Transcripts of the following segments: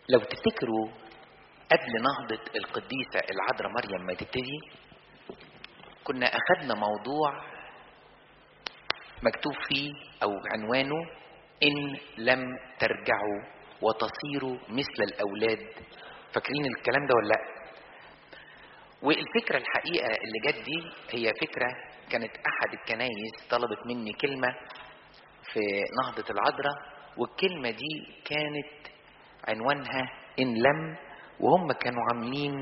لو تفتكروا قبل نهضة القديسة العذراء مريم ما تبتدي كنا أخذنا موضوع مكتوب فيه أو عنوانه إن لم ترجعوا وتصيروا مثل الأولاد فاكرين الكلام ده ولا لأ؟ والفكرة الحقيقة اللي جت دي هي فكرة كانت أحد الكنايس طلبت مني كلمة في نهضة العذراء والكلمة دي كانت عنوانها إن لم وهم كانوا عاملين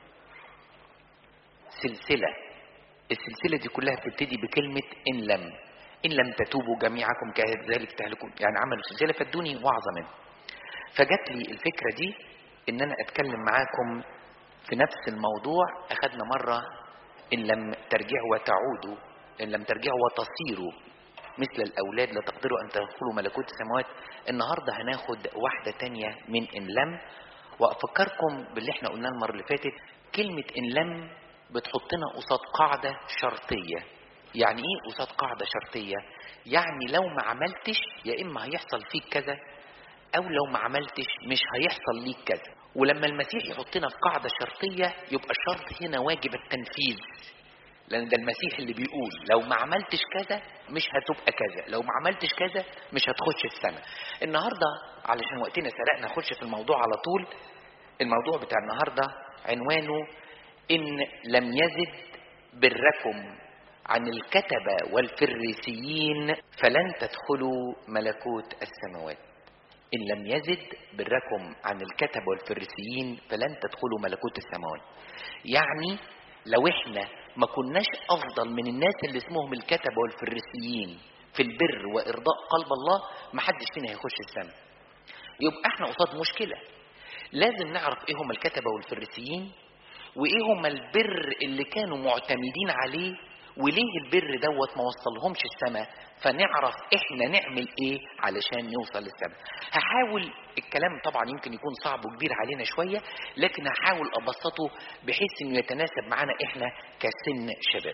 سلسلة السلسلة دي كلها بتبتدي بكلمة إن لم إن لم تتوبوا جميعكم كذلك تهلكون يعني عملوا سلسلة فادوني وعظة منه فجت لي الفكرة دي إن أنا أتكلم معاكم في نفس الموضوع أخذنا مرة إن لم ترجعوا وتعودوا إن لم ترجعوا وتصيروا مثل الأولاد لا تقدروا أن تدخلوا ملكوت السماوات النهاردة هناخد واحدة تانية من إن لم وأفكركم باللي احنا قلناه المرة اللي فاتت كلمة إن لم بتحطنا قصاد قاعدة شرطية يعني إيه قصاد قاعدة شرطية يعني لو ما عملتش يا إما هيحصل فيك كذا أو لو ما عملتش مش هيحصل ليك كذا ولما المسيح يحطنا في قاعدة شرطية يبقى الشرط هنا واجب التنفيذ لأن ده المسيح اللي بيقول لو ما عملتش كذا مش هتبقى كذا لو ما عملتش كذا مش هتخش السماء النهاردة علشان وقتنا سرقنا نخش في الموضوع على طول الموضوع بتاع النهاردة عنوانه إن لم يزد بركم عن الكتبة والفريسيين فلن تدخلوا ملكوت السماوات إن لم يزد بركم عن الكتب والفريسيين فلن تدخلوا ملكوت السماوات يعني لو احنا ما كناش افضل من الناس اللي اسمهم الكتب والفريسيين في البر وارضاء قلب الله ما حدش فينا هيخش السماء يبقى احنا قصاد مشكله لازم نعرف ايه هم الكتبه والفريسيين وايه هم البر اللي كانوا معتمدين عليه وليه البر دوت ما وصلهمش السماء فنعرف احنا نعمل ايه علشان نوصل للسماء هحاول الكلام طبعا يمكن يكون صعب وكبير علينا شويه لكن هحاول ابسطه بحيث انه يتناسب معانا احنا كسن شباب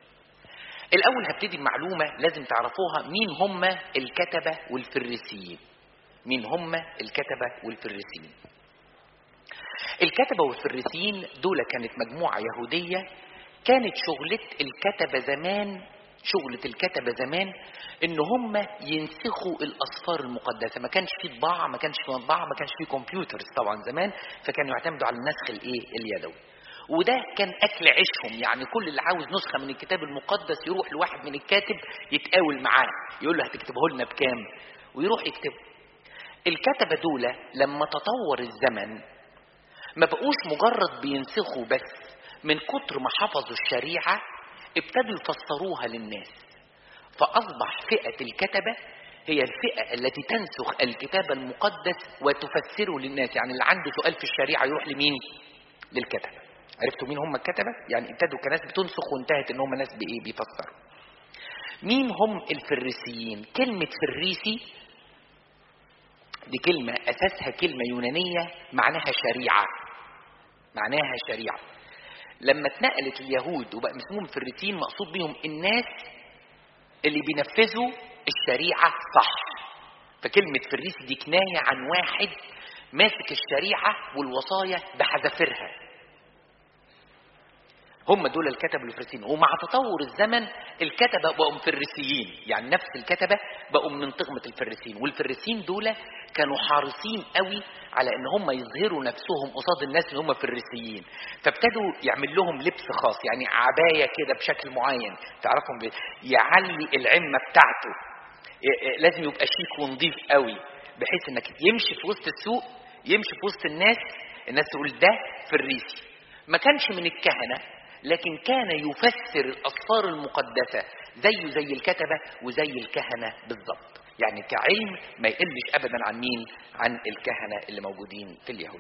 الاول هبتدي بمعلومه لازم تعرفوها مين هم الكتبه والفريسيين مين هم الكتبه والفريسيين الكتبه والفريسيين دول كانت مجموعه يهوديه كانت شغلة الكتبة زمان شغلة الكتبة زمان ان هم ينسخوا الاسفار المقدسة ما كانش في طباعة ما كانش في مطبعة ما كانش في كمبيوترز طبعا زمان فكانوا يعتمدوا على النسخ الايه اليدوي وده كان اكل عيشهم يعني كل اللي عاوز نسخة من الكتاب المقدس يروح لواحد من الكاتب يتقاول معاه يقول له هتكتبه لنا بكام ويروح يكتبه الكتبة دول لما تطور الزمن ما بقوش مجرد بينسخوا بس من كتر ما حفظوا الشريعة ابتدوا يفسروها للناس فأصبح فئة الكتبة هي الفئة التي تنسخ الكتاب المقدس وتفسره للناس يعني اللي عنده سؤال في الشريعة يروح لمين للكتبة عرفتوا مين هم الكتبة يعني ابتدوا كناس بتنسخ وانتهت ان هم ناس بايه بيفسروا مين هم الفريسيين كلمة فريسي دي كلمة أساسها كلمة يونانية معناها شريعة معناها شريعة لما اتنقلت اليهود وبقى اسمهم فريسيين مقصود بيهم الناس اللي بينفذوا الشريعة صح فكلمة فريسي دي كناية عن واحد ماسك الشريعة والوصايا بحذافيرها هم دول الكتب الفريسيين ومع تطور الزمن الكتبة بقوا فريسيين يعني نفس الكتبة بقوا من طغمة الفريسيين والفريسيين دول كانوا حريصين قوي على ان هم يظهروا نفسهم قصاد الناس ان هم فريسيين فابتدوا يعمل لهم لبس خاص يعني عباية كده بشكل معين تعرفهم ب... يعلي العمة بتاعته لازم يبقى شيك ونظيف قوي بحيث انك يمشي في وسط السوق يمشي في وسط الناس الناس تقول ده فريسي ما كانش من الكهنة لكن كان يفسر الأسفار المقدسة زيه زي الكتبة وزي الكهنة بالضبط يعني كعلم ما يقلش أبدا عن مين عن الكهنة اللي موجودين في اليهود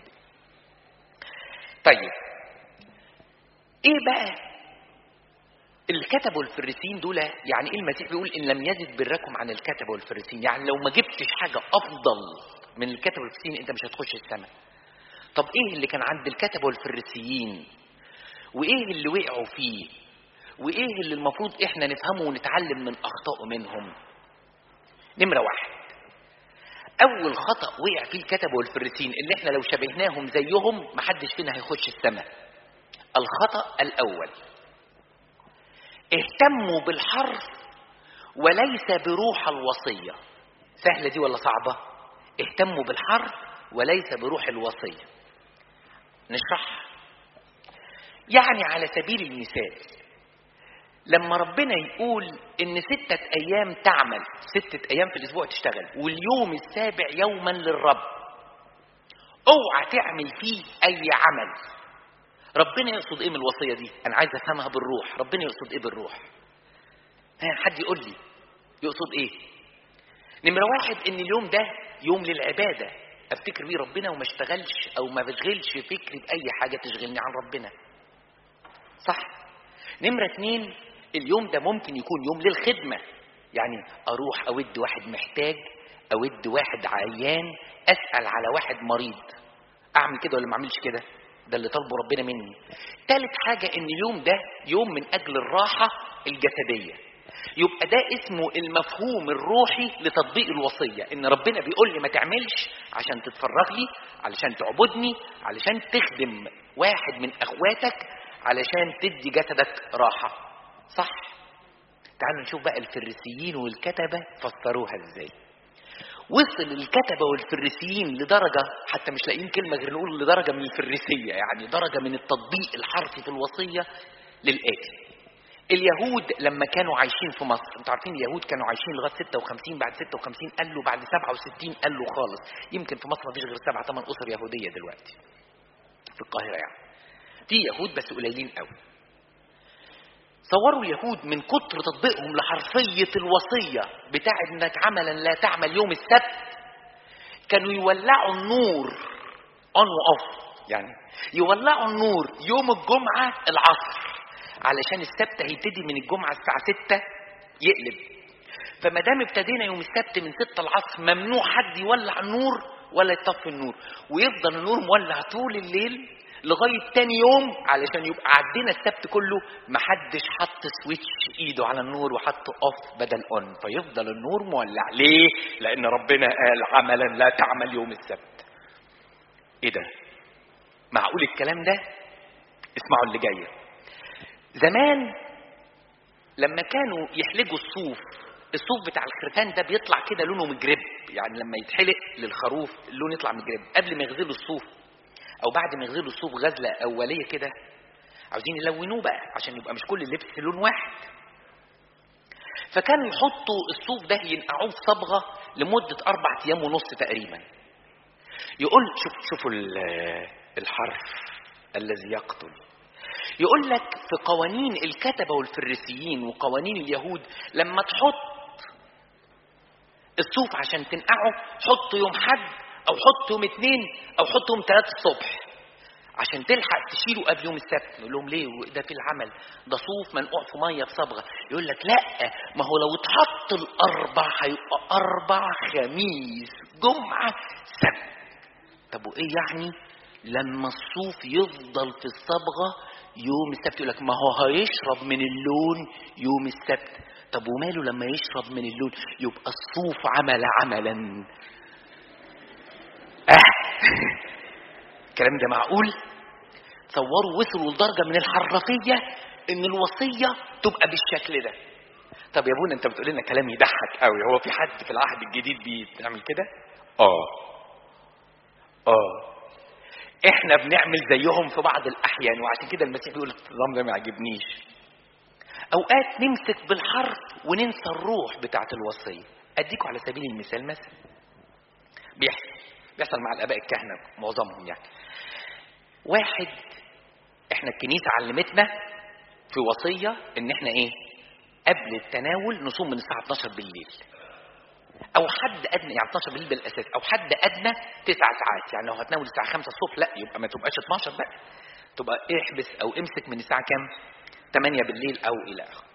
طيب ايه بقى الكتب والفريسين دول يعني ايه المسيح بيقول ان لم يزد بركم عن الكتب والفريسين يعني لو ما جبتش حاجة افضل من الكتب والفريسين انت مش هتخش السماء طب ايه اللي كان عند الكتب والفريسيين وايه اللي وقعوا فيه وايه اللي المفروض احنا نفهمه ونتعلم من اخطائه منهم نمره واحد اول خطا وقع فيه الكتبه والفريسين اللي احنا لو شبهناهم زيهم محدش فينا هيخش السماء الخطا الاول اهتموا بالحرف وليس بروح الوصيه سهله دي ولا صعبه اهتموا بالحرف وليس بروح الوصيه نشرح يعني على سبيل المثال لما ربنا يقول ان ستة ايام تعمل ستة ايام في الاسبوع تشتغل واليوم السابع يوما للرب اوعى تعمل فيه اي عمل ربنا يقصد ايه من الوصية دي انا عايز افهمها بالروح ربنا يقصد ايه بالروح ها حد يقول لي يقصد ايه نمرة واحد ان اليوم ده يوم للعبادة افتكر بيه ربنا وما اشتغلش او ما بشغلش فكري باي حاجة تشغلني عن ربنا صح نمرة اتنين اليوم ده ممكن يكون يوم للخدمة يعني أروح أود واحد محتاج أود واحد عيان أسأل على واحد مريض أعمل كده ولا ما أعملش كده ده اللي طالبه ربنا مني تالت حاجة إن اليوم ده يوم من أجل الراحة الجسدية يبقى ده اسمه المفهوم الروحي لتطبيق الوصية إن ربنا بيقول لي ما تعملش عشان تتفرغ لي علشان تعبدني علشان تخدم واحد من أخواتك علشان تدي جسدك راحة صح تعالوا نشوف بقى الفريسيين والكتبة فسروها ازاي وصل الكتبة والفريسيين لدرجة حتى مش لاقيين كلمة غير نقول لدرجة من الفريسية يعني درجة من التطبيق الحرفي في الوصية للآتي اليهود لما كانوا عايشين في مصر انتوا عارفين اليهود كانوا عايشين لغايه 56 بعد 56 قالوا بعد 67 قالوا خالص يمكن في مصر ما فيش غير سبع ثمان اسر يهوديه دلوقتي في القاهره يعني في يهود بس قليلين قوي صوروا اليهود من كتر تطبيقهم لحرفية الوصية بتاع انك عملا لا تعمل يوم السبت كانوا يولعوا النور اون واوف يعني يولعوا النور يوم الجمعة العصر علشان السبت هيبتدي من الجمعة الساعة 6 يقلب فما دام ابتدينا يوم السبت من 6 العصر ممنوع حد يولع النور ولا يطفي النور ويفضل النور مولع طول الليل لغايه تاني يوم علشان يبقى عدينا السبت كله محدش حط سويتش ايده على النور وحط اوف بدل اون فيفضل النور مولع ليه؟ لان ربنا قال عملا لا تعمل يوم السبت. ايه ده؟ معقول الكلام ده؟ اسمعوا اللي جايه. زمان لما كانوا يحلجوا الصوف الصوف بتاع الخرفان ده بيطلع كده لونه مجرب يعني لما يتحلق للخروف اللون يطلع مجرب قبل ما يغزلوا الصوف او بعد ما يغزلوا الصوف غزله اوليه كده عاوزين يلونوه بقى عشان يبقى مش كل اللبس لون واحد فكانوا يحطوا الصوف ده ينقعوه في صبغه لمده اربع ايام ونص تقريبا يقول شوف شوفوا الحرف الذي يقتل يقول لك في قوانين الكتبه والفريسيين وقوانين اليهود لما تحط الصوف عشان تنقعه حط يوم حد او حط يوم اثنين او حط يوم ثلاثة الصبح عشان تلحق تشيله قبل يوم السبت نقول لهم ليه ده في العمل ده صوف منقوع في ميه في صبغه يقول لك لا ما هو لو اتحط الاربع هيبقى اربع خميس جمعه سبت طب وايه يعني لما الصوف يفضل في الصبغه يوم السبت يقول لك ما هو هيشرب من اللون يوم السبت طب وماله لما يشرب من اللون يبقى الصوف عمل عملا اه الكلام ده معقول تصوروا وصلوا لدرجه من الحرفيه ان الوصيه تبقى بالشكل ده طب يا ابونا انت بتقول لنا كلام يضحك قوي هو في حد في العهد الجديد بيعمل كده اه اه احنا بنعمل زيهم في بعض الاحيان وعشان كده المسيح بيقول النظام ده ما يعجبنيش اوقات نمسك بالحرف وننسى الروح بتاعه الوصيه اديكم على سبيل المثال مثلا بيحصل بيحصل مع الاباء الكهنه معظمهم يعني واحد احنا الكنيسه علمتنا في وصيه ان احنا ايه قبل التناول نصوم من الساعه 12 بالليل او حد ادنى يعني 12 بالليل بالاساس او حد ادنى تسع ساعات يعني لو هتناول الساعه 5 الصبح لا يبقى ما تبقاش 12 بقى تبقى احبس او امسك من الساعه كام 8 بالليل او الى اخره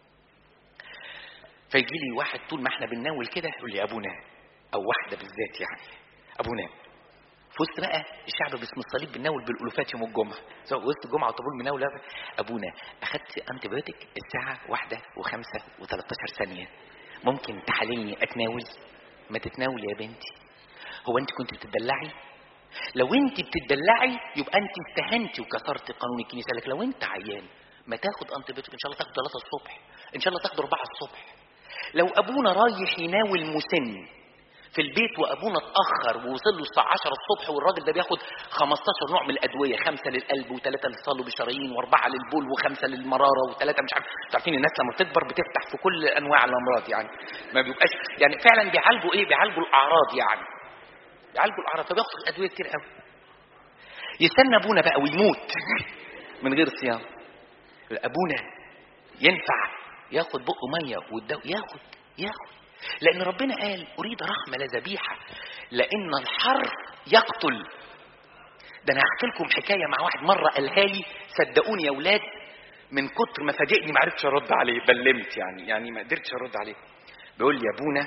فيجي لي واحد طول ما احنا بنناول كده يقول لي يا ابونا او واحده بالذات يعني ابونا في وسط بقى الشعب باسم الصليب بنناول بالالوفات يوم الجمعه سواء وسط الجمعه وطابور مناول ابونا اخدت انتبيوتيك الساعه واحدة وخمسة و13 ثانيه ممكن تحللني اتناول ما تتناول يا بنتي هو انت كنت بتدلعي لو انت بتدلعي يبقى انت استهنتي وكسرت قانون الكنيسه لكن لو انت عيان ما تاخد انتبيوتيك ان شاء الله تاخد 3 الصبح ان شاء الله تاخد 4 الصبح لو ابونا رايح يناول مسن في البيت وابونا اتاخر ووصل له الساعه 10 الصبح والراجل ده بياخد 15 نوع من الادويه خمسه للقلب وثلاثه للصلب بالشرايين واربعه للبول وخمسه للمراره وثلاثه مش عارف انتوا عارفين الناس لما بتكبر بتفتح في كل انواع الامراض يعني ما بيبقاش يعني فعلا بيعالجوا ايه بيعالجوا الاعراض يعني بيعالجوا الاعراض فبياخد ادويه كتير قوي يستنى ابونا بقى ويموت من غير صيام ابونا ينفع ياخد بقه ميه والدواء ياخد ياخد لأن ربنا قال أريد رحمة لا ذبيحة لأن الحرف يقتل ده أنا هحكي لكم حكاية مع واحد مرة قالها لي صدقوني يا أولاد من كتر ما فاجئني ما عرفتش أرد عليه بلمت يعني يعني ما قدرتش أرد عليه بيقول لي يا أبونا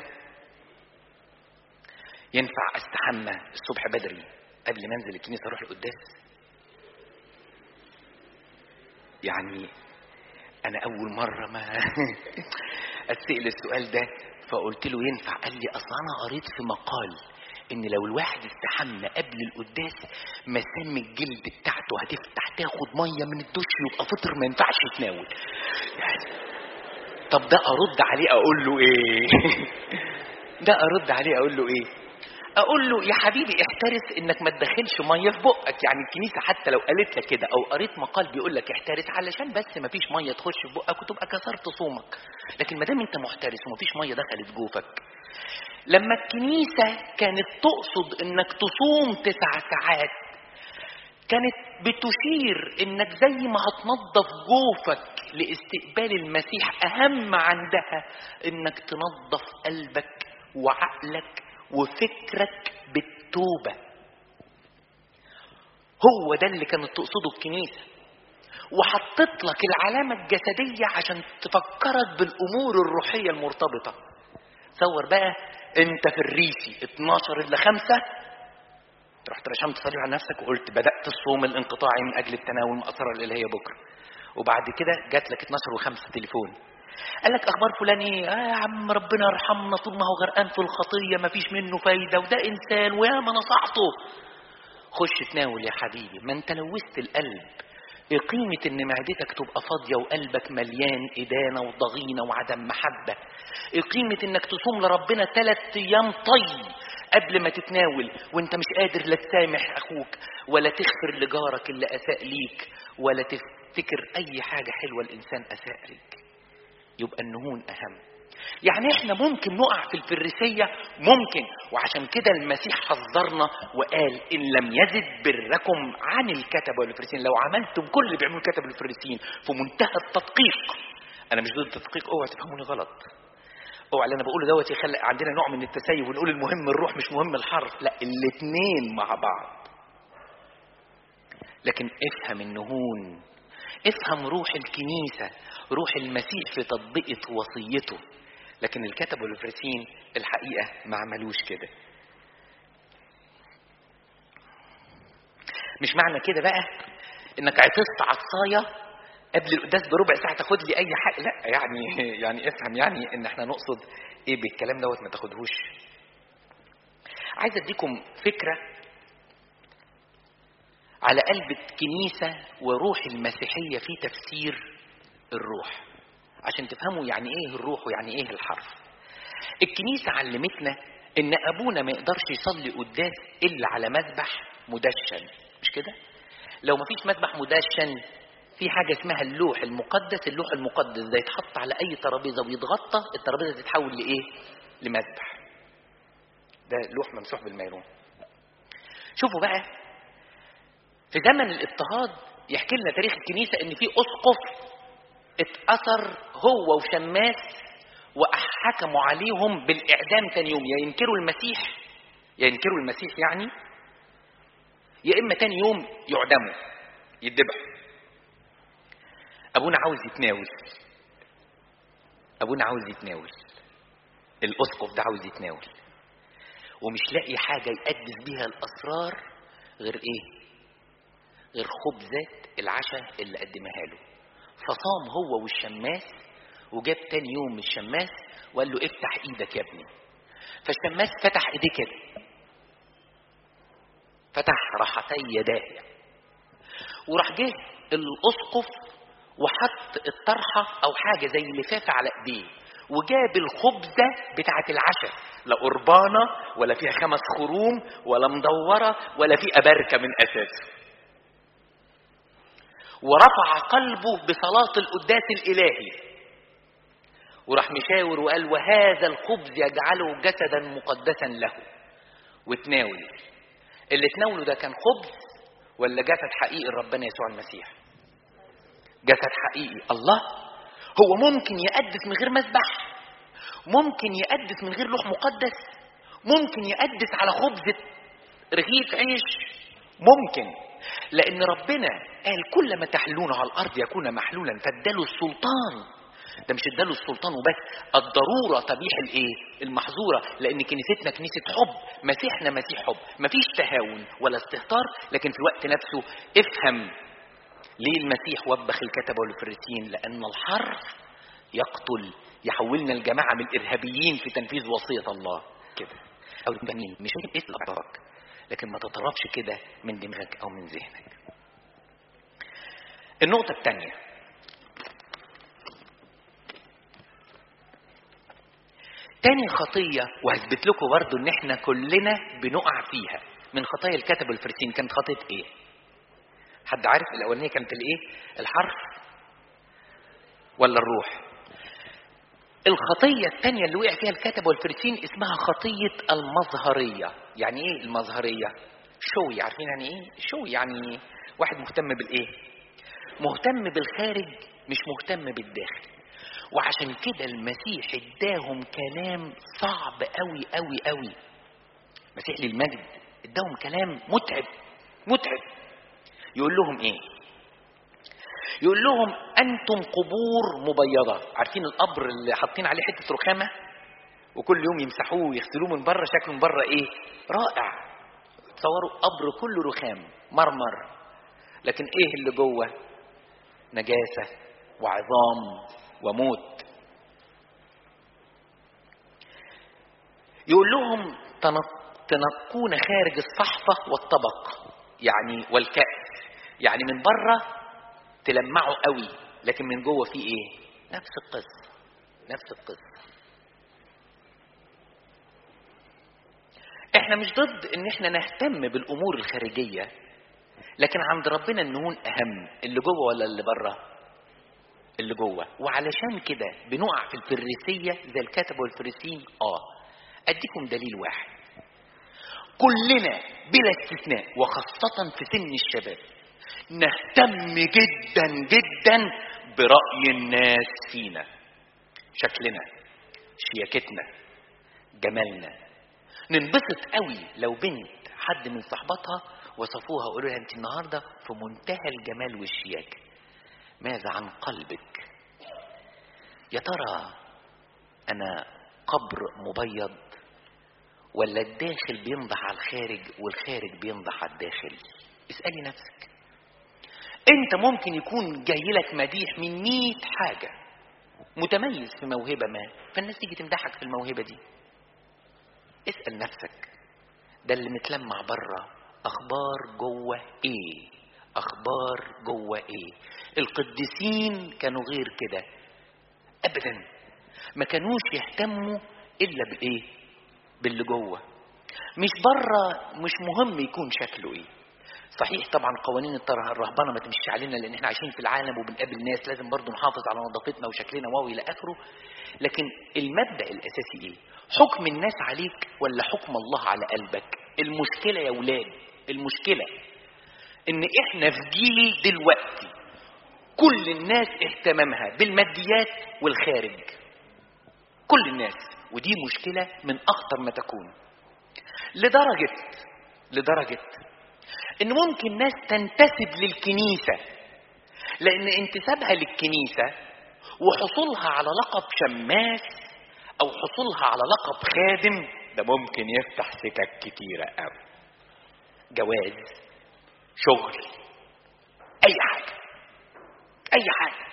ينفع أستحمى الصبح بدري قبل ما أنزل الكنيسة أروح القداس يعني أنا أول مرة ما أتسأل السؤال ده فقلت له ينفع قال لي اصل انا قريت في مقال ان لو الواحد استحمى قبل القداس مسام الجلد بتاعته هتفتح تاخد ميه من الدش يبقى فطر ما ينفعش يتناول يعني طب ده ارد عليه اقول له ايه ده ارد عليه اقول له ايه اقول له يا حبيبي احترس انك ما تدخلش ميه في بقك يعني الكنيسه حتى لو قالت لك كده او قريت مقال بيقول لك احترس علشان بس ما فيش ميه تخش في بقك وتبقى كسرت صومك لكن ما دام انت محترس وما فيش ميه دخلت جوفك لما الكنيسه كانت تقصد انك تصوم تسع ساعات كانت بتشير انك زي ما هتنظف جوفك لاستقبال المسيح اهم عندها انك تنظف قلبك وعقلك وفكرك بالتوبة هو ده اللي كانت تقصده الكنيسة وحطت لك العلامة الجسدية عشان تفكرك بالأمور الروحية المرتبطة تصور بقى انت في الريسي 12 الا 5 رحت رشمت صليب على نفسك وقلت بدأت الصوم الانقطاعي من أجل التناول مأثرة الإلهية بكرة وبعد كده جات لك 12 و5 تليفون قال لك اخبار فلان ايه آه يا عم ربنا يرحمنا طول ما هو غرقان في الخطيه ما فيش منه فايده وده انسان ويا ما نصحته خش تناول يا حبيبي ما انت لوثت القلب ايه قيمة ان معدتك تبقى فاضية وقلبك مليان ادانة وضغينة وعدم محبة ايه قيمة انك تصوم لربنا ثلاث ايام طي قبل ما تتناول وانت مش قادر لا تسامح اخوك ولا تغفر لجارك اللي اساء ليك ولا تفتكر اي حاجة حلوة الانسان اساء ليك يبقى النهون أهم يعني احنا ممكن نقع في الفريسية ممكن وعشان كده المسيح حذرنا وقال إن لم يزد بركم عن الكتب والفريسيين لو عملتم كل اللي بيعملوا الكتب والفريسيين في منتهى التدقيق أنا مش ضد التدقيق اوعى تفهموني غلط اوعى اللي انا بقوله دوت يخلق عندنا نوع من التسيب ونقول المهم الروح مش مهم الحرف لا الاثنين مع بعض لكن افهم النهون افهم روح الكنيسة روح المسيح في تطبيقة وصيته لكن الكتب والفرسين الحقيقة ما عملوش كده مش معنى كده بقى انك عطست عصاية قبل القداس بربع ساعة تاخد لي أي حاجة لا يعني يعني افهم يعني إن احنا نقصد إيه بالكلام دوت ما تاخدهوش عايز أديكم فكرة على قلب الكنيسة وروح المسيحية في تفسير الروح عشان تفهموا يعني ايه الروح ويعني ايه الحرف الكنيسة علمتنا ان ابونا ما يقدرش يصلي قداس الا على مذبح مدشن مش كده لو ما فيش مذبح مدشن في حاجة اسمها اللوح المقدس اللوح المقدس ده يتحط على اي ترابيزة ويتغطى الترابيزة تتحول لايه لمذبح ده لوح ممسوح بالميرون شوفوا بقى في زمن الاضطهاد يحكي لنا تاريخ الكنيسة ان في اسقف اتأثر هو وشماس وحكموا عليهم بالإعدام تاني يوم يا ينكروا المسيح يا ينكروا المسيح يعني يا إما تاني يوم يعدموا يدبحوا أبونا عاوز يتناول أبونا عاوز يتناول الأسقف ده عاوز يتناول ومش لاقي حاجة يقدس بيها الأسرار غير إيه؟ غير خبزات العشاء اللي قدمها له فصام هو والشماس وجاب تاني يوم الشماس وقال له افتح ايدك يا ابني فالشماس فتح ايديه كده فتح راحتي يداه وراح جه الاسقف وحط الطرحه او حاجه زي لفافه على ايديه وجاب الخبزه بتاعه العشاء لا قربانه ولا فيها خمس خروم ولا مدوره ولا في ابركه من اساسه ورفع قلبه بصلاه القداس الالهي وراح مشاور وقال وهذا الخبز يجعله جسدا مقدسا له وتناول اللي تناوله ده كان خبز ولا جسد حقيقي لربنا يسوع المسيح جسد حقيقي الله هو ممكن يقدس من غير مذبح ممكن يقدس من غير لوح مقدس ممكن يقدس على خبزة رغيف عيش ممكن لأن ربنا قال كل ما تحلون على الأرض يكون محلولا فاداله السلطان ده مش اداله السلطان وبس الضروره تبيح الايه المحظوره لان كنيستنا كنيسه حب مسيحنا مسيح حب مفيش تهاون ولا استهتار لكن في الوقت نفسه افهم ليه المسيح وبخ الكتبه والفريسيين لان الحرف يقتل يحولنا الجماعه من الارهابيين في تنفيذ وصيه الله كده او جميل مش اطلق لكن ما تطرفش كده من دماغك او من ذهنك النقطه الثانيه تاني خطية وهثبت لكم برضو ان احنا كلنا بنقع فيها من خطايا الكتب الفرسين كانت خطية ايه حد عارف الاولانية كانت الايه الحرف ولا الروح الخطية الثانية اللي وقع فيها الكتب والفرسين اسمها خطية المظهرية يعني ايه المظهرية شوي عارفين يعني ايه شوي يعني واحد مهتم بالايه مهتم بالخارج مش مهتم بالداخل وعشان كده المسيح اداهم كلام صعب قوي قوي قوي مسيح للمجد اداهم كلام متعب متعب يقول لهم ايه يقول لهم انتم قبور مبيضه عارفين القبر اللي حاطين عليه حته رخامه وكل يوم يمسحوه ويغسلوه من بره شكله من بره ايه رائع تصوروا قبر كله رخام مرمر لكن ايه اللي جوه نجاسه وعظام وموت يقول لهم تنقون خارج الصحفة والطبق يعني والكأس يعني من بره تلمعوا قوي لكن من جوه في ايه نفس القصة نفس القصة احنا مش ضد ان احنا نهتم بالامور الخارجية لكن عند ربنا النهون اهم اللي جوه ولا اللي بره اللي جوه وعلشان كده بنقع في الفريسيه زي الكتب والفريسيين اه اديكم دليل واحد كلنا بلا استثناء وخاصة في سن الشباب نهتم جدا جدا برأي الناس فينا شكلنا شياكتنا جمالنا ننبسط قوي لو بنت حد من صحباتها وصفوها وقالوا لها انت النهارده في منتهى الجمال والشياكه ماذا عن قلبك يا ترى انا قبر مبيض ولا الداخل بينضح على الخارج والخارج بينضح على الداخل اسالي نفسك انت ممكن يكون جاي لك مديح من مئة حاجة متميز في موهبة ما فالناس تيجي تمدحك في الموهبة دي اسأل نفسك ده اللي متلمع بره اخبار جوه ايه اخبار جوه ايه القديسين كانوا غير كده ابدا ما كانوش يهتموا الا بايه باللي جوه مش بره مش مهم يكون شكله ايه صحيح طبعا قوانين الرهبنه ما تمشي علينا لان احنا عايشين في العالم وبنقابل ناس لازم برضو نحافظ على نظافتنا وشكلنا واو الى اخره لكن المبدا الاساسي ايه حكم الناس عليك ولا حكم الله على قلبك المشكله يا ولاد المشكله ان احنا في جيل دلوقتي كل الناس اهتمامها بالماديات والخارج كل الناس ودي مشكلة من أخطر ما تكون لدرجة لدرجة إن ممكن ناس تنتسب للكنيسة لأن انتسابها للكنيسة وحصولها على لقب شماس أو حصولها على لقب خادم ده ممكن يفتح سكك كتيرة قوي جواز شغل أي حاجة أي حاجة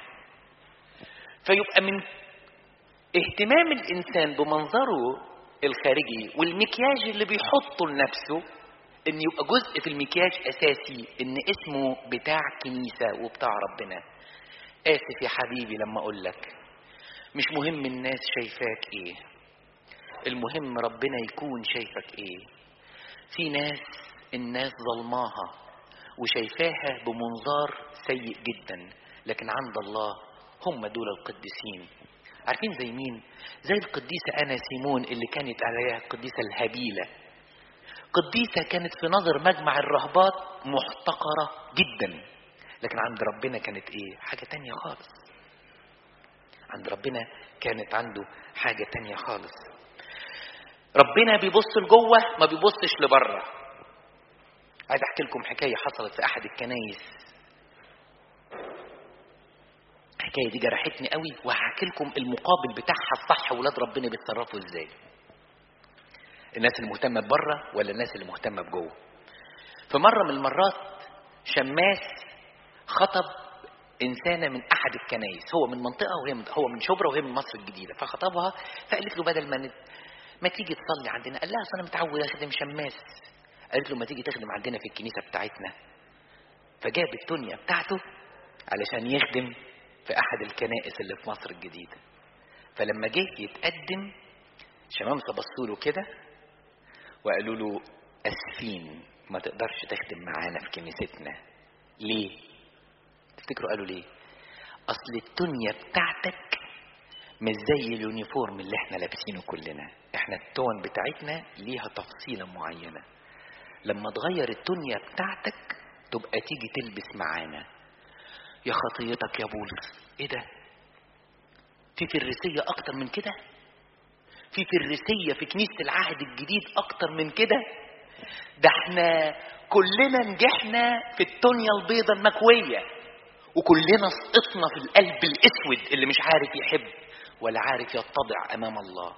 فيبقى من اهتمام الإنسان بمنظره الخارجي والمكياج اللي بيحطه لنفسه ان يبقى جزء في المكياج اساسي ان اسمه بتاع كنيسه وبتاع ربنا اسف يا حبيبي لما اقول لك مش مهم الناس شايفاك ايه المهم ربنا يكون شايفك ايه في ناس الناس ظلماها وشايفاها بمنظار سيء جدا لكن عند الله هم دول القديسين عارفين زي مين زي القديسة أنا سيمون اللي كانت عليها القديسة الهبيلة قديسة كانت في نظر مجمع الرهبات محتقرة جدا لكن عند ربنا كانت ايه حاجة تانية خالص عند ربنا كانت عنده حاجة تانية خالص ربنا بيبص لجوه ما بيبصش لبره عايز احكي لكم حكايه حصلت في احد الكنايس الحكايه دي جرحتني قوي وهحكي لكم المقابل بتاعها الصح ولاد ربنا بيتصرفوا ازاي الناس اللي مهتمه بره ولا الناس اللي مهتمه بجوه في مره من المرات شماس خطب انسانه من احد الكنايس هو من منطقه وهي من هو من شبرا وهي من مصر الجديده فخطبها فقالت له بدل ما نت... ما تيجي تصلي عندنا قال لها اصل انا متعود اخدم شماس قالت له ما تيجي تخدم عندنا في الكنيسه بتاعتنا فجاب الدنيا بتاعته علشان يخدم في احد الكنائس اللي في مصر الجديده فلما جه يتقدم شمامسه بصوا له كده وقالوا له اسفين ما تقدرش تخدم معانا في كنيستنا ليه تفتكروا قالوا ليه اصل الدنيا بتاعتك مش زي اليونيفورم اللي احنا لابسينه كلنا احنا التون بتاعتنا ليها تفصيلة معينة لما تغير الدنيا بتاعتك تبقى تيجي تلبس معانا يا خطيتك يا بولس ايه ده في فريسية اكتر من كده في فريسية في كنيسة العهد الجديد اكتر من كده ده احنا كلنا نجحنا في الدنيا البيضة المكوية وكلنا سقطنا في القلب الاسود اللي مش عارف يحب ولا عارف يتضع امام الله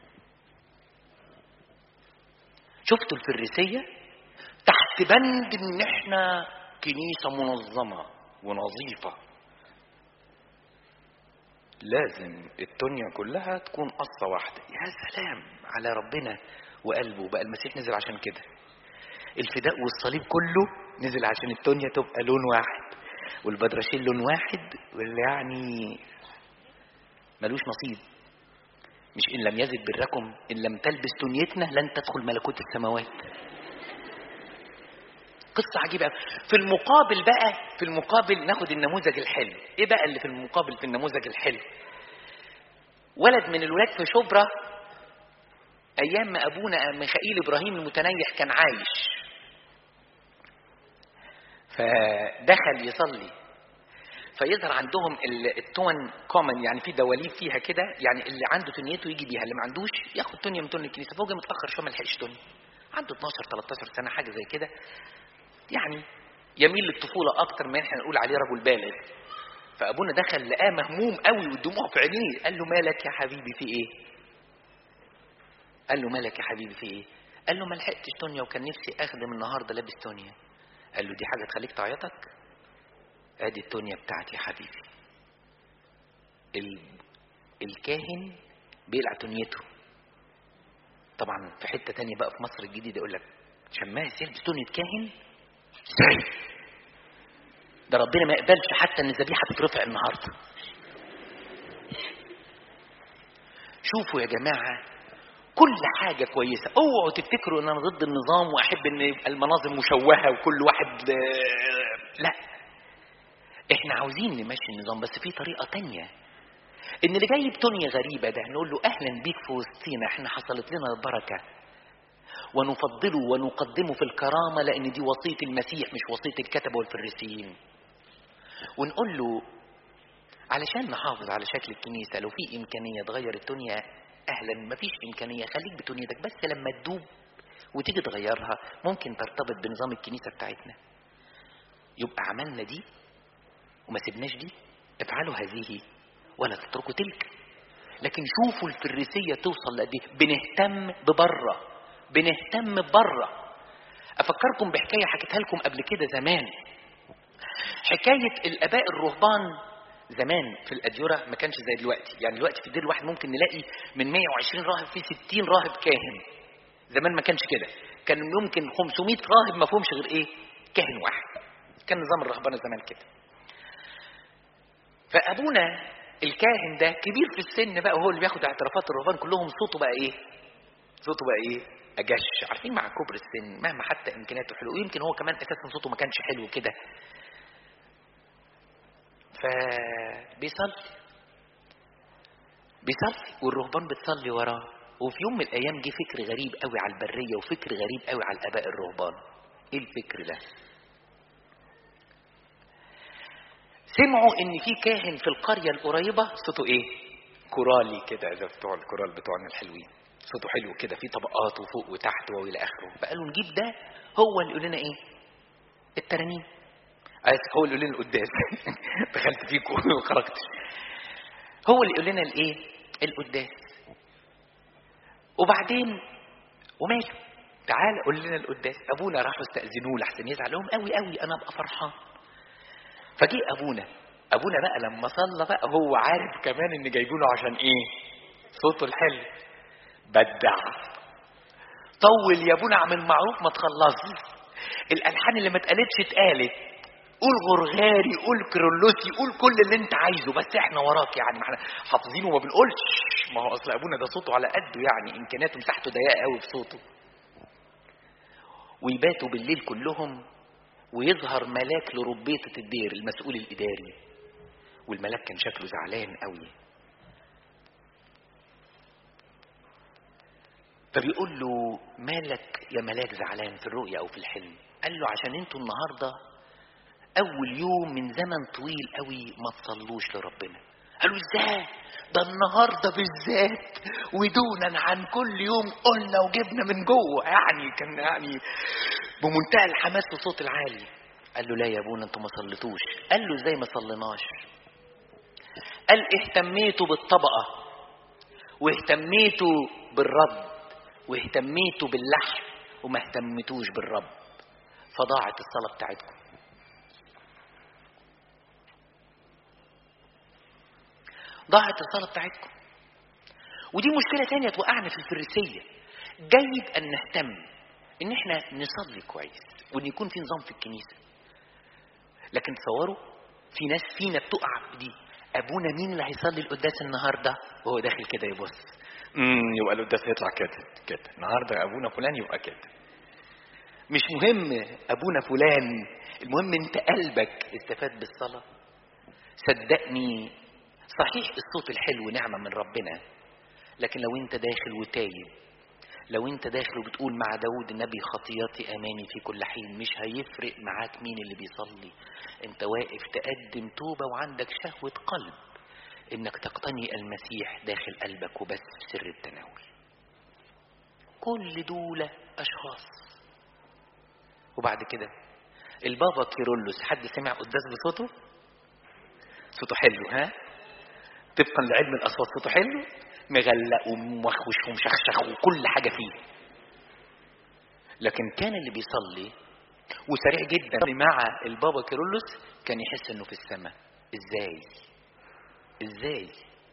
شفتوا الفريسية تحت بند ان احنا كنيسة منظمة ونظيفة لازم الدنيا كلها تكون قصة واحدة يا سلام على ربنا وقلبه بقى المسيح نزل عشان كده الفداء والصليب كله نزل عشان الدنيا تبقى لون واحد والبدرشين لون واحد واللي يعني ملوش نصيب مش إن لم يزد بركم إن لم تلبس دنيتنا لن تدخل ملكوت السماوات قصة عجيبة في المقابل بقى في المقابل ناخد النموذج الحلو ايه بقى اللي في المقابل في النموذج الحلو ولد من الولاد في شبرا ايام ما ابونا ميخائيل ابراهيم المتنيح كان عايش فدخل يصلي فيظهر عندهم التون كومن يعني في دواليب فيها كده يعني اللي عنده تنيته يجي بيها اللي ما عندوش ياخد تونيا من تون الكنيسه فهو جه متاخر شويه ما لحقش تونيا عنده 12 13 سنه حاجه زي كده يعني يميل للطفوله اكتر ما احنا نقول عليه رجل بالغ فابونا دخل لقاه مهموم قوي والدموع في عينيه قال له مالك يا حبيبي في ايه قال له مالك يا حبيبي في ايه قال له ما لحقتش تونيا وكان نفسي اخدم النهارده لابس تونيا قال له دي حاجه تخليك تعيطك ادي التونيا بتاعتي يا حبيبي ال... الكاهن بيقلع تونيته طبعا في حته تانية بقى في مصر الجديده يقول لك شماس يلبس تونية كاهن ازاي ده ربنا ما يقبلش حتى ان الذبيحه تترفع النهارده شوفوا يا جماعه كل حاجة كويسة اوعوا تفتكروا ان انا ضد النظام واحب ان يبقى المناظر مشوهة وكل واحد لا احنا عاوزين نمشي النظام بس في طريقة تانية ان اللي جاي بتونية غريبة ده نقول له اهلا بيك في وسطينا احنا حصلت لنا البركة ونفضله ونقدمه في الكرامة لان دي وصية المسيح مش وصية الكتبة والفريسيين ونقول له علشان نحافظ على شكل الكنيسة لو في امكانية تغير الدنيا اهلا مفيش امكانية خليك بتونيتك بس لما تدوب وتيجي تغيرها ممكن ترتبط بنظام الكنيسة بتاعتنا يبقى عملنا دي وما سبناش دي افعلوا هذه ولا تتركوا تلك لكن شوفوا الفريسية توصل لقد ايه بنهتم ببره بنهتم ببره افكركم بحكاية حكيتها لكم قبل كده زمان حكاية الاباء الرهبان زمان في الأديرة ما كانش زي دلوقتي يعني دلوقتي في الدير الواحد ممكن نلاقي من 120 راهب في 60 راهب كاهن زمان ما كانش كده كان ممكن 500 راهب ما فيهمش غير ايه كاهن واحد كان نظام الرهبنه زمان كده فابونا الكاهن ده كبير في السن بقى وهو اللي بياخد اعترافات الرهبان كلهم صوته بقى ايه صوته بقى ايه اجش عارفين مع كبر السن مهما حتى امكانياته حلوه ويمكن هو كمان اساسا صوته ما كانش حلو كده فبيصلي بيصلي والرهبان بتصلي وراه وفي يوم من الايام جه فكر غريب قوي على البريه وفكر غريب قوي على الاباء الرهبان ايه الفكر ده سمعوا ان في كاهن في القريه القريبه صوته ايه كورالي كده زي بتوع الكورال بتوعنا الحلوين صوته حلو كده في طبقات وفوق وتحت والى اخره فقالوا نجيب ده هو اللي يقول لنا ايه الترانيم هو اللي يقول لنا القداس دخلت فيك وخرجت هو اللي يقول لنا الايه القداس وبعدين وماله تعال قول لنا القداس ابونا راحوا استاذنوه لحسن يزعل لهم قوي قوي انا ابقى فرحان فجه ابونا ابونا بقى لما صلى بقى هو عارف كمان ان جايبينه عشان ايه صوته الحلو بدع طول يا ابونا اعمل معروف ما تخلصش الالحان اللي ما اتقالتش اتقالت قول غرغاري قول كرولوسي قول كل اللي انت عايزه بس احنا وراك يعني ما احنا حافظينه وما بنقولش ما هو اصل ابونا ده صوته على قده يعني امكانياته مساحته ضيقه قوي في صوته ويباتوا بالليل كلهم ويظهر ملاك لربيطة الدير المسؤول الإداري والملاك كان شكله زعلان قوي فبيقول له مالك يا ملاك زعلان في الرؤيا أو في الحلم قال له عشان انتوا النهاردة أول يوم من زمن طويل قوي ما تصلوش لربنا قالوا ازاي ده النهاردة بالذات ودونا عن كل يوم قلنا وجبنا من جوه يعني كان يعني بمنتهى الحماس والصوت العالي قال له لا يا ابونا انتوا ما صليتوش قال له ازاي ما صليناش قال اهتميتوا بالطبقة واهتميتوا بالرد واهتميتوا باللحن وما اهتمتوش بالرب فضاعت الصلاة بتاعتكم ضاعت الصلاة بتاعتكم ودي مشكلة تانية توقعنا في الفريسية جيد أن نهتم إن إحنا نصلي كويس وإن يكون في نظام في الكنيسة لكن تصوروا في ناس فينا بتقع في دي أبونا مين اللي هيصلي القداس النهاردة وهو داخل كده يبص امم يبقى القداس هيطلع كده كده النهارده أبونا فلان يبقى كده مش مهم أبونا فلان المهم أنت قلبك استفاد بالصلاة صدقني صحيح الصوت الحلو نعمة من ربنا لكن لو انت داخل وتايب لو انت داخل وبتقول مع داود النبي خطياتي امامي في كل حين مش هيفرق معاك مين اللي بيصلي انت واقف تقدم توبة وعندك شهوة قلب انك تقتني المسيح داخل قلبك وبس في سر التناول كل دول اشخاص وبعد كده البابا كيرلس حد سمع قداس بصوته صوته حلو ها طبقا لعلم الاصوات صوته حلو مغلق وموخوش ومشخشخ وكل حاجه فيه لكن كان اللي بيصلي وسريع جدا مع البابا كيرلس كان يحس انه في السماء ازاي ازاي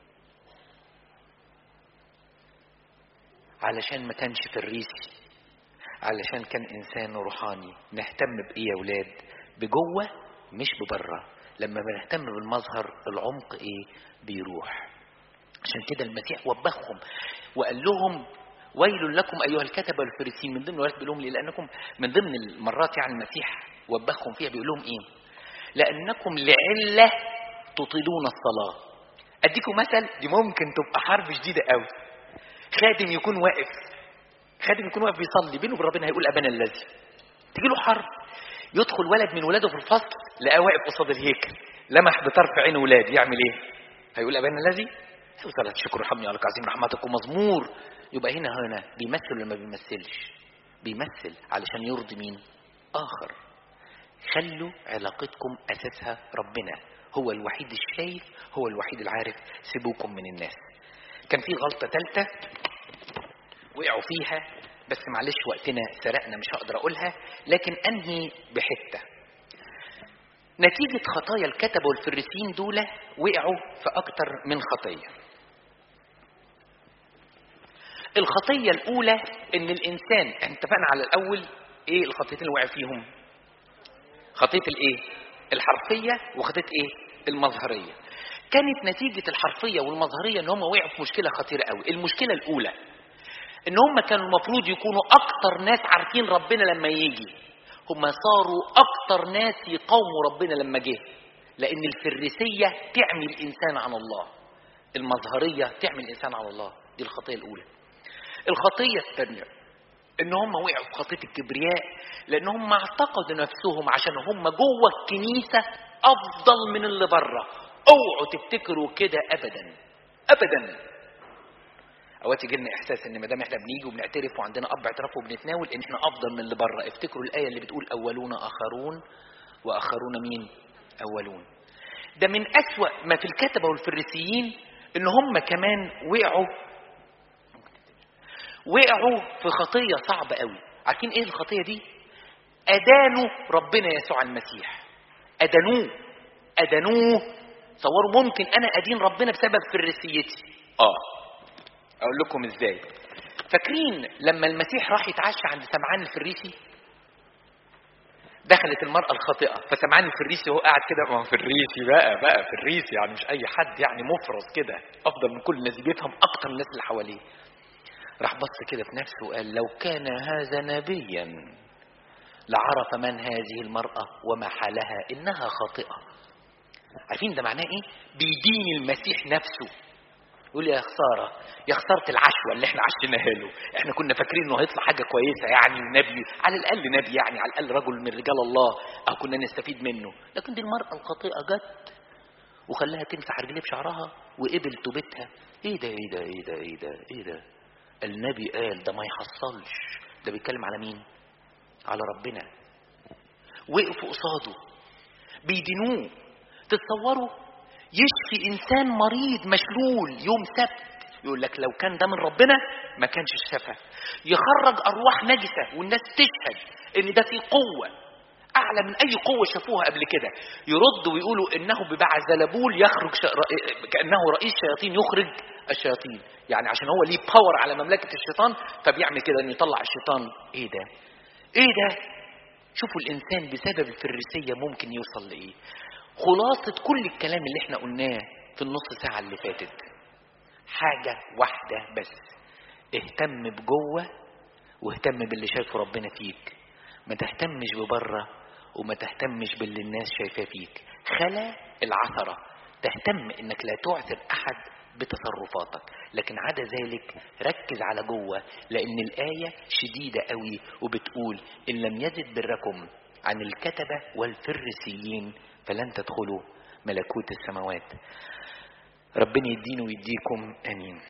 علشان ما كانش فريسي علشان كان انسان روحاني نهتم بايه يا ولاد بجوه مش ببره لما بنهتم بالمظهر العمق ايه بيروح عشان كده المسيح وبخهم وقال لهم ويل لكم ايها الكتبه والفريسيين من ضمن الوقت بيقول لهم ليه لانكم من ضمن المرات يعني المسيح وبخهم فيها بيقول لهم ايه لانكم لعله تطيلون الصلاه اديكم مثل دي ممكن تبقى حرب شديده قوي خادم يكون واقف خادم يكون واقف بيصلي بينه وبين ربنا هيقول ابانا الذي تيجي له حرب يدخل ولد من ولاده في الفصل لقاه واقف قصاد الهيكل لمح بطرف عين ولاد يعمل ايه هيقول ابانا الذي ثلاث شكر رحمني عليك عظيم رحمتك ومزمور يبقى هنا هنا بيمثل ولا ما بيمثلش بيمثل علشان يرضي مين اخر خلوا علاقتكم اساسها ربنا هو الوحيد الشايف هو الوحيد العارف سيبوكم من الناس كان في غلطه ثالثه وقعوا فيها بس معلش وقتنا سرقنا مش هقدر اقولها لكن انهي بحته نتيجة خطايا الكتبة والفريسيين دول وقعوا في أكتر من خطية الخطيه الاولى ان الانسان احنا اتفقنا على الاول ايه الخطيتين اللي وقع فيهم خطيه الايه الحرفيه وخطيه ايه المظهريه كانت نتيجه الحرفيه والمظهريه ان هم وقعوا في مشكله خطيره قوي المشكله الاولى ان هم كانوا المفروض يكونوا اكتر ناس عارفين ربنا لما يجي هم صاروا اكتر ناس يقاوموا ربنا لما جه لان الفريسيه تعمي الانسان عن الله المظهريه تعمي الانسان على الله دي الخطيه الاولى الخطيه الثانيه ان هم وقعوا في خطيه الكبرياء لان هم اعتقدوا نفسهم عشان هم جوه الكنيسه افضل من اللي بره اوعوا تفتكروا كده ابدا ابدا اوقات يجي لنا احساس ان ما دام احنا بنيجي وبنعترف وعندنا اب اعتراف وبنتناول ان احنا افضل من اللي بره افتكروا الايه اللي بتقول اولون اخرون واخرون مين اولون ده من اسوا ما في الكتبه والفريسيين ان هم كمان وقعوا وقعوا في خطيه صعبه قوي عارفين ايه الخطيه دي ادانوا ربنا يسوع المسيح ادانوه ادانوه تصوروا ممكن انا ادين ربنا بسبب فريسيتي اه اقول لكم ازاي فاكرين لما المسيح راح يتعشى عند سمعان الفريسي دخلت المرأة الخاطئة فسمعان الفريسي وهو قاعد كده ما هو فريسي بقى بقى فريسي يعني مش أي حد يعني مفرز كده أفضل من كل الناس بيفهم أكتر الناس اللي حواليه راح بص كده في نفسه وقال لو كان هذا نبيا لعرف من هذه المرأة وما حالها إنها خاطئة عارفين ده معناه إيه؟ بيدين المسيح نفسه يقول يا خسارة يا خسارة العشوة اللي احنا عشناها له احنا كنا فاكرين انه هيطلع حاجة كويسة يعني نبي على الأقل نبي يعني على الأقل رجل من رجال الله أو كنا نستفيد منه لكن دي المرأة الخاطئة جت وخلاها تمسح رجليه بشعرها وقبل توبتها ايه ده ايه ده ايه ده ايه ده ايه ده النبي قال ده ما يحصلش ده بيتكلم على مين على ربنا وقفوا قصاده بيدينوه تتصوروا يشفي انسان مريض مشلول يوم سبت يقول لك لو كان ده من ربنا ما كانش شفى يخرج ارواح نجسه والناس تشهد ان ده في قوه اعلى من اي قوه شافوها قبل كده يردوا ويقولوا انه ببعزلبول يخرج ش... كانه رئيس شياطين يخرج الشياطين يعني عشان هو ليه باور على مملكه الشيطان فبيعمل كده انه يطلع الشيطان ايه ده ايه ده شوفوا الانسان بسبب الفريسيه ممكن يوصل لايه خلاصة كل الكلام اللي احنا قلناه في النص ساعة اللي فاتت حاجة واحدة بس اهتم بجوه واهتم باللي شايفه ربنا فيك ما تهتمش ببره وما تهتمش باللي الناس شايفاه فيك خلا العثرة تهتم انك لا تعثر احد بتصرفاتك لكن عدا ذلك ركز على جوه لان الآية شديدة قوي وبتقول ان لم يزد بركم عن الكتبة والفريسيين فلن تدخلوا ملكوت السماوات ربنا يدينا ويديكم امين